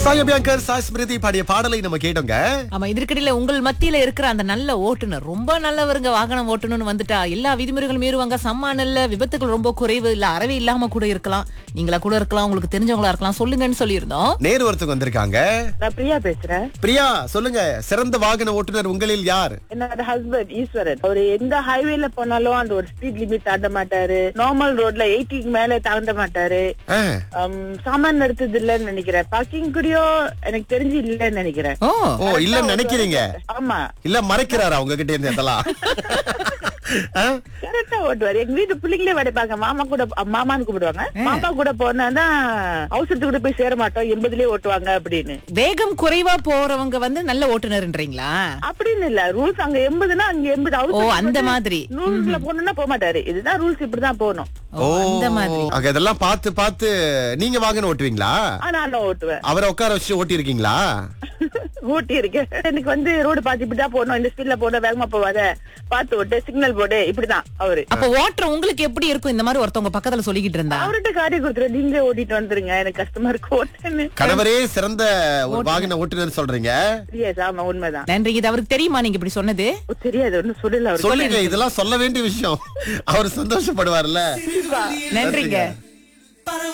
சாயபியாங்கர் சாய் ஸ்மிருதி பாடிய பாடலை நம்ம கேட்டோங்க ஆமா இதற்கிடையில உங்கள் மத்தியில இருக்கிற அந்த நல்ல ஓட்டுநர் ரொம்ப நல்லவருங்க வாகனம் ஓட்டணும்னு வந்துட்டா எல்லா விதிமுறைகளும் மீறுவாங்க சம்மானல்ல விபத்துகள் ரொம்ப குறைவு இல்ல அறவே இல்லாம கூட இருக்கலாம் நீங்களா கூட இருக்கலாம் உங்களுக்கு தெரிஞ்சவங்களா இருக்கலாம் சொல்லுங்கன்னு சொல்லியிருந்தோம் நேரு ஒருத்தவங்க வந்திருக்காங்க நான் பிரியா பேசுறேன் பிரியா சொல்லுங்க சிறந்த வாகன ஓட்டுநர் உங்களில் யார் என்னோட ஹஸ்பண்ட் ஈஸ்வரன் அவரு எந்த ஹைவேல போனாலும் அந்த ஒரு ஸ்பீட் லிமிட் தாண்ட மாட்டாரு நார்மல் ரோட்ல எயிட்டிக்கு மேல தாண்ட மாட்டாரு ஆ, Um, சாமான் எடுத்தது இல்லைன்னு நினைக்கிறேன் பார்க்கிங் கூடயோ எனக்கு தெரிஞ்சு இல்லைன்னு நினைக்கிறேன் ஓ ஓ இல்லன்னு நினைக்கிறீங்க ஆமா இல்ல மறைக்கிறாரா உங்ககிட்ட இருந்து இதெல்லாம் ஆ? கரெக்டா ஓட்டுவாரு எங்க வீட்டு பிள்ளைங்களே வடைப்பாங்க மாமா கூட அ, மாமான்னு கூப்பிடுவாங்க மாமா கூட போனா அவசரத்துக்கு கூட போய் சேர மாட்டோம் எண்பதுலயே ஓட்டுவாங்க அப்படின்னு வேகம் குறைவா போறவங்க வந்து நல்ல ஓட்டுநர்ன்றீங்களா அப்படின்னு இல்ல ரூல்ஸ் அங்க எண்பதுன்னா அங்க எண்பது ஓ அந்த மாதிரி ரூல்ஸ்ல போகணும்னா போக மாட்டாரு இதுதான் ரூல்ஸ் இப்படிதான் போகணும் ஓ அந்த மாதிரி அங்க இதெல்லாம் பார்த்து பார்த்து நீங்க வாகனம் ஓட்டுவீங்களா ஆனா நான் ஓட்டுவேன் அவரை உட்கார வச்சு ஓட்டி இருக்கீங்களா ஊட்டி இருக்கேன் எனக்கு வந்து ரோடு பார்த்து இப்படிதான் போகணும் இந்த ஸ்பீட்ல போட வேகமா போவாத பார்த்து ஓட்டு சிக்னல் போடு இப்படிதான் அவரு அப்ப ஓட்டுற உங்களுக்கு எப்படி இருக்கும் இந்த மாதிரி ஒருத்தவங்க பக்கத்துல சொல்லிக்கிட்டு இருந்தா அவர்கிட்ட காட்டி கொடுத்துரு நீங்களே ஓட்டிட்டு வந்துருங்க எனக்கு கஷ்டமா இருக்கு ஓட்டுன்னு கணவரே சிறந்த ஒரு வாகன ஓட்டுநர் சொல்றீங்க Yes, ஆமா உண்மைதான் நன்றி இது அவருக்கு தெரியுமா நீங்க இப்படி சொன்னது ஓ, தெரியாது ஒண்ணும் சொல்லல அவருக்கு சொல்லுங்க இதெல்லாம் சொல்ல வேண்டிய விஷயம் அவர் சந்தோஷப்படுவார்ல நன்றிங்க